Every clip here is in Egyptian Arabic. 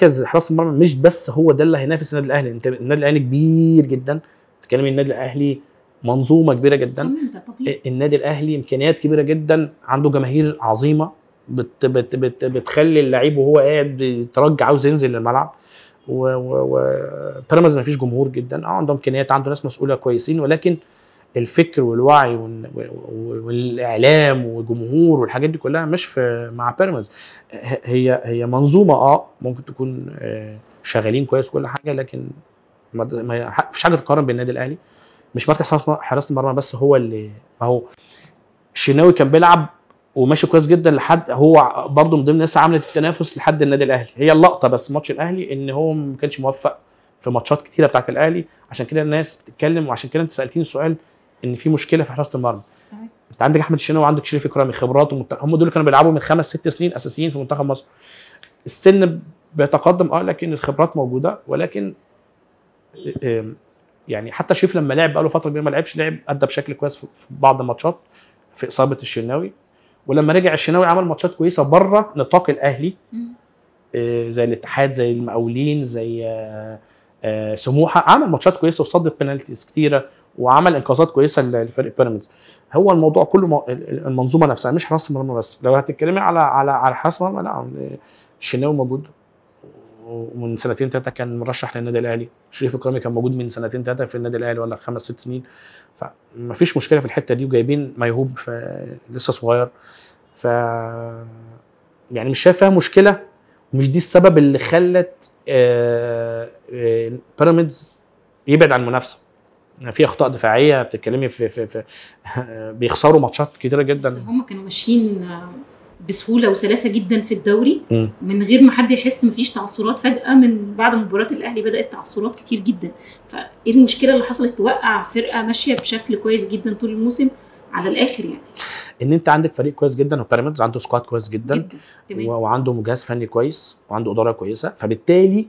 مركز حراسه المرمى مش بس هو ده اللي هينافس النادي الاهلي انت النادي الاهلي كبير جدا بتتكلمي النادي الاهلي منظومه كبيره جدا مم، ده طبيعي النادي الاهلي امكانيات كبيره جدا عنده جماهير عظيمه بت بت بت بتخلي اللعيب وهو قاعد بيترجى عاوز ينزل للملعب وبيراميدز ما فيش جمهور جدا اه عنده امكانيات عنده ناس مسؤوله كويسين ولكن الفكر والوعي وال- والاعلام والجمهور والحاجات دي كلها مش في مع بيراميدز ه- هي هي منظومه اه ممكن تكون آه، شغالين كويس كل حاجه لكن ما ما فيش حاجه تقارن بالنادي الاهلي مش مركز حراسة- حراسه المرمى بس هو اللي ما هو الشناوي كان بيلعب وماشي كويس جدا لحد هو برضه من ضمن الناس عملت التنافس لحد النادي الاهلي هي اللقطه بس ماتش الاهلي ان هو ما كانش موفق في ماتشات كتيره بتاعت الاهلي عشان كده الناس بتتكلم وعشان كده انت سالتيني السؤال ان في مشكله في حراسه المرمى تمام. انت عندك احمد الشناوي وعندك شريف اكرامي خبرات ومت... هم دول اللي كانوا بيلعبوا من خمس ست سنين اساسيين في منتخب مصر السن بيتقدم اه لكن الخبرات موجوده ولكن آم، يعني حتى شريف لما لعب بقاله فتره كبيره ما لعبش لعب ادى بشكل كويس في في بعض الماتشات في اصابه الشناوي ولما رجع الشناوي عمل ماتشات كويسه بره نطاق الاهلي مم. آه، زي الاتحاد زي المقاولين زي آه، آه، سموحه عمل ماتشات كويسه وصد بينالتيز كتيره وعمل انقاذات كويسه لفريق بيراميدز هو الموضوع كله مو- ال- المنظومه نفسها مش حراسه المرمى بس لو هتتكلمي على على على حراسه المرمى لا الشناوي موجود ومن سنتين ثلاثه كان مرشح للنادي الاهلي شريف اكرامي كان موجود من سنتين ثلاثه في النادي الاهلي ولا خمس ست سنين فمفيش مشكله في الحته دي وجايبين ميهوب ف- لسه صغير ف يعني مش شايف فيها مشكله ومش دي السبب اللي خلت آه، آه، بيراميدز يبعد عن المنافسه يعني في اخطاء دفاعيه بتتكلمي في, في, في بيخسروا ماتشات كتيره جدا بس هم كانوا ماشيين آه، بسهوله وسلاسه جدا في الدوري مم. من غير ما حد يحس مفيش تعثرات فجاه من بعد مباراه الاهلي بدات تعثرات كتير جدا فايه المشكله اللي حصلت توقع فرقه ماشيه بشكل كويس جدا طول الموسم على الاخر يعني ان انت عندك فريق كويس جدا وبيراميدز عنده سكواد كويس جدا جدا و- تمام وعنده جهاز فني كويس وعنده اداره كويسه فبالتالي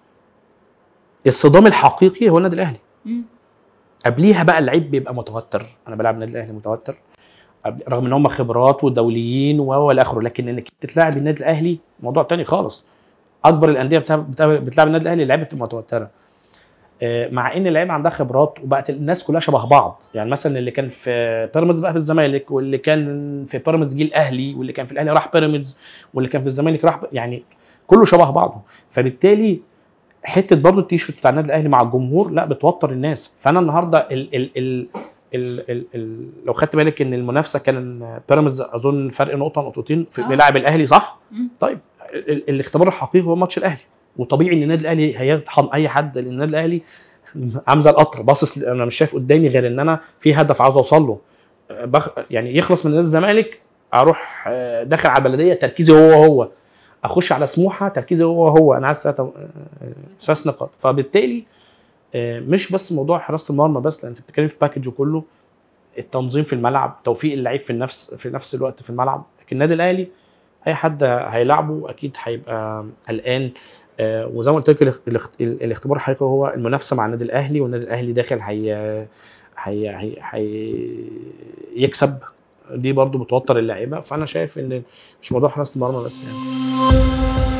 الصدام الحقيقي هو النادي الاهلي مم. قبليها بقى اللعيب بيبقى متوتر انا بلعب النادي الاهلي متوتر قبل- رغم ان هم خبرات ودوليين و الى اخره لكن انك تتلاعب النادي الاهلي موضوع تاني خالص اكبر الانديه بتاع- بتاع- بتلعب النادي الاهلي لعيبه بتبقى متوتره آه، مع ان اللعيبه عندها خبرات وبقت الناس كلها شبه بعض يعني مثلا اللي كان في بيراميدز بقى في الزمالك واللي كان في بيراميدز جه الاهلي واللي كان في الاهلي راح بيراميدز واللي كان في الزمالك راح ب- يعني كله شبه بعضه فبالتالي حته برضه التيشيرت بتاع النادي الاهلي مع الجمهور لا بتوتر الناس فانا النهارده ال ال ال ال ال ال لو خدت بالك ان المنافسه كان بيراميدز اظن فرق نقطه نقطتين في آه. بيلعب الاهلي صح؟ مم. طيب ال- ال- الاختبار الحقيقي هو ماتش الاهلي وطبيعي ان النادي الاهلي هيطحن اي حد لان النادي الاهلي عامل زي القطر باصص ل- انا مش شايف قدامي غير ان انا في هدف عاوز اوصل له بخ... يعني يخلص من نادي الزمالك اروح آه، داخل على البلديه تركيزي هو هو اخش على سموحه تركيزي هو هو انا عايز ثلاث ثلاث نقاط فبالتالي آه، مش بس موضوع حراسه المرمى بس لان انت بتتكلم في باكج كله التنظيم في الملعب توفيق اللعيب في النفس في نفس الوقت في الملعب لكن النادي الاهلي اي حد هيلعبه اكيد هيبقى قلقان آه، وزي ما قلت لك الاخ- الاخ- الاختبار الحقيقي هو المنافسه مع النادي الاهلي والنادي الاهلي داخل هي هي هي, هي يكسب دي برضو بتوتر اللعيبه فانا شايف ان مش موضوع حراسه المرمى بس يعني